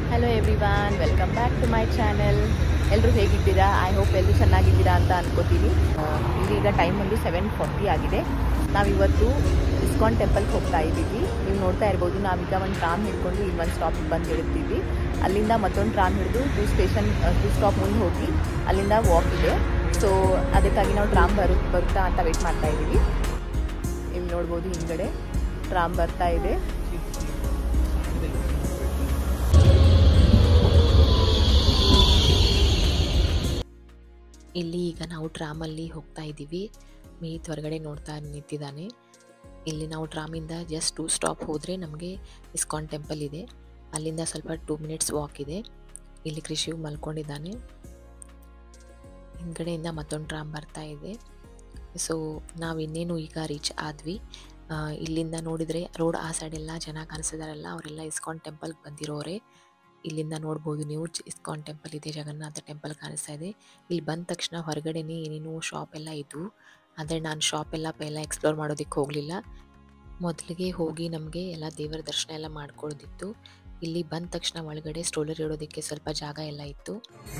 hello everyone welcome back to my channel ಎಲ್ಲರೂ ಹೇಗಿದ್ದೀರಾ I hope ಎಲ್ಲರೂ ಚೆನ್ನಾಗಿದ್ದೀರಾ ಅಂತ ಅನ್ಕೋತೀನಿ ಆ, ಇಲ್ಲಿ ಈಗ ಟೈಮ್ ಒಂದು ಸೆವೆನ್ ಫಾರ್ಟಿ ಆಗಿದೆ ನಾವಿವತ್ತು ಇಸ್ಕಾನ್ ಟೆಂಪಲ್ಗೆ ಹೋಗ್ತಾ ಇದ್ದೀವಿ ನೀವು ನೋಡ್ತಾ ಇರ್ಬೋದು ನಾವೀಗ ಒಂದು ಟ್ರಾಮ್ ಹಿಡ್ಕೊಂಡು ಇಲ್ಲಿ ಒಂದು ಸ್ಟಾಪಿಗೆ ಬಂದು ಇಳಿರ್ತೀವಿ ಅಲ್ಲಿಂದ ಮತ್ತೊಂದು ಟ್ರಾಮ್ ಹಿಡಿದು ಟೂ ಸ್ಟೇಷನ್ ಟೂ ಸ್ಟಾಪ್ ಮುಂದೆ ಹೋಗಿ ಅಲ್ಲಿಂದ ವಾಕ್ ಇದೆ ಸೊ ಅದಕ್ಕಾಗಿ ನಾವು ಟ್ರಾಮ್ ಬರು ಬರುತ್ತಾ ಅಂತ ವೆಯ್ಟ್ ಮಾಡ್ತಾ ಇದ್ದೀವಿ ಇಲ್ಲಿ ನೋಡ್ಬೋದು ಹಿಂದ್ಗಡೆ ಟ್ರಾಮ್ ಬರ್ತಾ ಇದೆ ಇಲ್ಲಿ ಈಗ ನಾವು ಟ್ರಾಮಲ್ಲಿ ಹೋಗ್ತಾ ಇದ್ದೀವಿ ಮೀತ್ ಹೊರಗಡೆ ನೋಡ್ತಾ ನಿಂತಿದ್ದಾನೆ ಇಲ್ಲಿ ನಾವು ಟ್ರಾಮಿಂದ ಜಸ್ಟ್ ಟೂ ಸ್ಟಾಪ್ ಹೋದರೆ ನಮಗೆ ಇಸ್ಕಾನ್ ಟೆಂಪಲ್ ಇದೆ ಅಲ್ಲಿಂದ ಸ್ವಲ್ಪ ಟೂ ಮಿನಿಟ್ಸ್ ವಾಕ್ ಇದೆ ಇಲ್ಲಿ ಕೃಷಿಯು ಮಲ್ಕೊಂಡಿದ್ದಾನೆ ಹಿಂದ್ಗಡೆಯಿಂದ ಮತ್ತೊಂದು ಟ್ರಾಮ್ ಬರ್ತಾ ಇದೆ ಸೊ ನಾವು ಇನ್ನೇನು ಈಗ ರೀಚ್ ಆದ್ವಿ ಆ, ಇಲ್ಲಿಂದ ನೋಡಿದರೆ ರೋಡ್ ಆ ಸೈಡ್ ಎಲ್ಲ ಜನ ಕಾಣಿಸ್ತಿದಾರಲ್ಲ ಅವರೆಲ್ಲ ಇಸ್ಕಾನ್ ಟೆಂಪಲ್ಗೆ ಬಂದಿರೋರೆ ಇಲ್ಲಿಂದ ನೋಡ್ಬೋದು ನೀವು ಜ- ಇಸ್ಕಾನ್ ಟೆಂಪಲ್ ಇದೆ ಜಗನ್ನಾಥ ಟೆಂಪಲ್ ಕಾಣಿಸ್ತಾ ಇದೆ ಇಲ್ಲಿ ಬಂದ ತಕ್ಷಣ ಹೊರಗಡೆನೇ ಏನೇನು ಶಾಪ್ ಎಲ್ಲ ಇದ್ವು ಆದರೆ ನಾನು ಶಾಪ್ ಎಲ್ಲ ಎಲ್ಲ ಎಕ್ಸ್ಪ್ಲೋರ್ ಮಾಡೋದಕ್ಕೆ ಹೋಗಲಿಲ್ಲ ಮೊದಲಿಗೆ ಹೋಗಿ ನಮಗೆ ಎಲ್ಲ ದೇವರ ದರ್ಶನ ಎಲ್ಲ ಮಾಡ್ಕೊಳ್ಳೋದಿತ್ತು ಇಲ್ಲಿ ಬಂದ ತಕ್ಷಣ ಒಳಗಡೆ ಸ್ಟೋಲರ್ ಇಡೋದಕ್ಕೆ ಸ್ವಲ್ಪ ಜಾಗ ಎಲ್ಲ ಇತ್ತು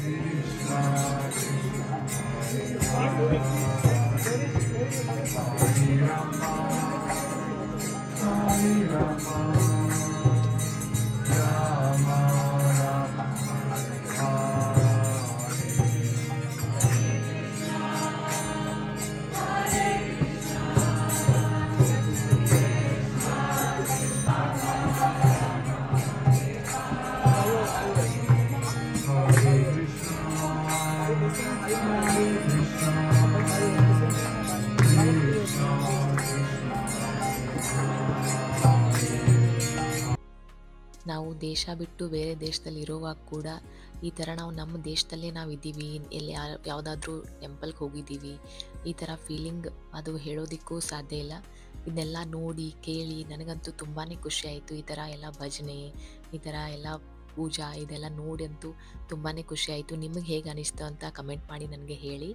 ನಾವು ದೇಶ ಬಿಟ್ಟು ಬೇರೆ ದೇಶದಲ್ಲಿ ಇರುವಾಗ ಕೂಡ ಈ ಥರ ನಾವು ನಮ್ಮ ದೇಶದಲ್ಲೇ ನಾವು ಇದ್ದೀವಿ ಎಲ್ಲಿ ಯಾವುದಾದ್ರೂ ಟೆಂಪಲ್ಗೆ ಹೋಗಿದ್ದೀವಿ ಈ ಥರ ಫೀಲಿಂಗ್ ಅದು ಹೇಳೋದಕ್ಕೂ ಸಾಧ್ಯ ಇಲ್ಲ ಇದನ್ನೆಲ್ಲ ನೋಡಿ ಕೇಳಿ ನನಗಂತೂ ತುಂಬಾ ಖುಷಿ ಆಯಿತು ಈ ಥರ ಎಲ್ಲ ಭಜನೆ ಈ ಥರ ಎಲ್ಲ ಪೂಜಾ ಇದೆಲ್ಲ ನೋಡಿ ಅಂತೂ ತುಂಬಾ ಖುಷಿ ಆಯಿತು ನಿಮಗೆ ಹೇಗೆ ಅನಿಸ್ತು ಅಂತ ಕಮೆಂಟ್ ಮಾಡಿ ನನಗೆ ಹೇಳಿ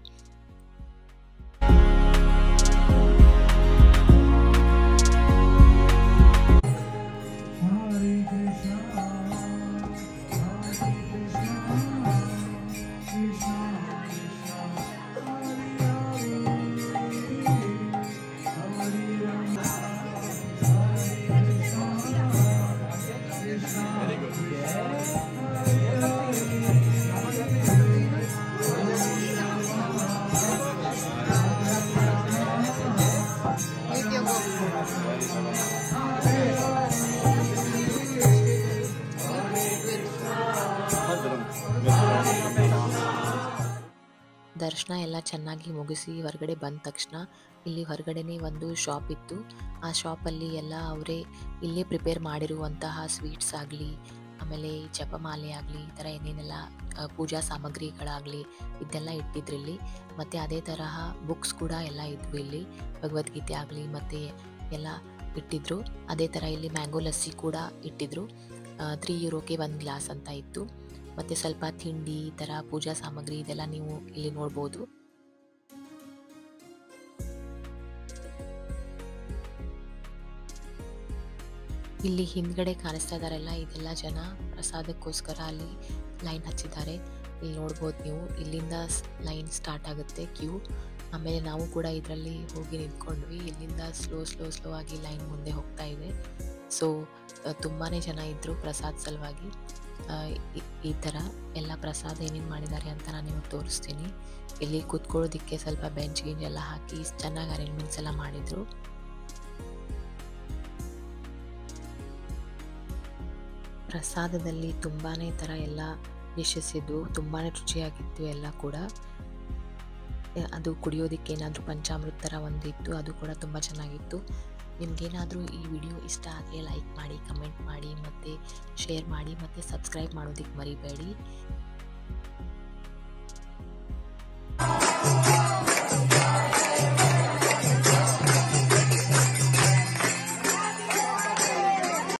ದರ್ಶನ ಎಲ್ಲ ಚೆನ್ನಾಗಿ ಮುಗಿಸಿ ಹೊರಗಡೆ ಬಂದ ತಕ್ಷಣ ಇಲ್ಲಿ ಹೊರಗಡೆನೇ ಒಂದು ಶಾಪ್ ಇತ್ತು ಆ ಶಾಪಲ್ಲಿ ಎಲ್ಲ ಅವರೇ ಇಲ್ಲೇ ಪ್ರಿಪೇರ್ ಮಾಡಿರುವಂತಹ ಸ್ವೀಟ್ಸ್ ಆಗಲಿ ಆಮೇಲೆ ಈ ಜಪಮಾಲೆ ಆಗಲಿ ಈ ಥರ ಏನೇನೆಲ್ಲ ಆ, ಪೂಜಾ ಸಾಮಗ್ರಿಗಳಾಗಲಿ ಇದೆಲ್ಲ ಇಟ್ಟಿದ್ರಲ್ಲಿ ಮತ್ತು ಅದೇ ತರಹ ಬುಕ್ಸ್ ಕೂಡ ಎಲ್ಲ ಇದ್ವು ಇಲ್ಲಿ ಭಗವದ್ಗೀತೆ ಆಗಲಿ ಮತ್ತು ಎಲ್ಲ ಇಟ್ಟಿದ್ರು ಅದೇ ಥರ ಇಲ್ಲಿ ಮ್ಯಾಂಗೋ ಲಸ್ಸಿ ಕೂಡ ಇಟ್ಟಿದ್ರು ತ್ರೀ ಯೂರೋಗೆ ಒಂದು ಗ್ಲಾಸ್ ಅಂತ ಇತ್ತು ಮತ್ತು ಸ್ವಲ್ಪ ತಿಂಡಿ ಈ ಥರ ಪೂಜಾ ಸಾಮಗ್ರಿ ಇದೆಲ್ಲ ನೀವು ಇಲ್ಲಿ ನೋಡ್ಬೋದು ಇಲ್ಲಿ ಹಿಂದ್ಗಡೆ ಕಾಣಿಸ್ತಾ ಇದಾರೆಲ್ಲ ಇದೆಲ್ಲ ಜನ ಪ್ರಸಾದಕ್ಕೋಸ್ಕರ ಅಲ್ಲಿ ಲೈನ್ ಹಚ್ಚಿದ್ದಾರೆ ಇಲ್ಲಿ ನೋಡ್ಬೋದು ನೀವು ಇಲ್ಲಿಂದ ಲೈನ್ ಸ್ಟಾರ್ಟ್ ಆಗುತ್ತೆ ಕ್ಯೂ ಆಮೇಲೆ ನಾವು ಕೂಡ ಇದರಲ್ಲಿ ಹೋಗಿ ನಿಂತ್ಕೊಂಡ್ವಿ ಇಲ್ಲಿಂದ ಸ್ಲೋ ಸ್ಲೋ ಸ್ಲೋ ಆಗಿ ಲೈನ್ ಮುಂದೆ ಹೋಗ್ತಾ ಇದೆ ಸೊ ತುಂಬಾ ಜನ ಇದ್ದರು ಪ್ರಸಾದ್ ಸಲುವಾಗಿ ಆ, ಈ- ಈ ಥರ ಎಲ್ಲ ಪ್ರಸಾದ ಏನೇನು ಮಾಡಿದ್ದಾರೆ ಅಂತ ನಾನು ನಿಮಗೆ ತೋರಿಸ್ತೀನಿ ಇಲ್ಲಿ ಕೂತ್ಕೊಳ್ಳೋದಕ್ಕೆ ಸ್ವಲ್ಪ ಬೆಂಚ್ ಗಿಂಚ್ ಎಲ್ಲ ಹಾಕಿ ಚೆನ್ನಾಗಿ ಅರೇಂಜ್ಮೆಂಟ್ಸ್ ಎಲ್ಲ ಮಾಡಿದರು ಪ್ರಸಾದದಲ್ಲಿ ತುಂಬಾ ಥರ ಎಲ್ಲ ಡಿಶಸ್ ಇದ್ವು ತುಂಬಾ ರುಚಿಯಾಗಿತ್ತು ಎಲ್ಲ ಕೂಡ ಎ- ಅದು ಕುಡಿಯೋದಕ್ಕೆ ಏನಾದರೂ ಪಂಚಾಮೃತ ಥರ ಒಂದು ಇತ್ತು ಅದು ಕೂಡ ತುಂಬ ಚೆನ್ನಾಗಿತ್ತು ನಿಮಗೇನಾದರೂ ಈ ವಿಡಿಯೋ ಇಷ್ಟ ಆದರೆ ಲೈಕ್ ಮಾಡಿ ಕಮೆಂಟ್ ಮಾಡಿ ಮತ್ತು ಶೇರ್ ಮಾಡಿ ಮತ್ತು ಸಬ್ಸ್ಕ್ರೈಬ್ ಮಾಡೋದಕ್ಕೆ ಮರಿಬೇಡಿ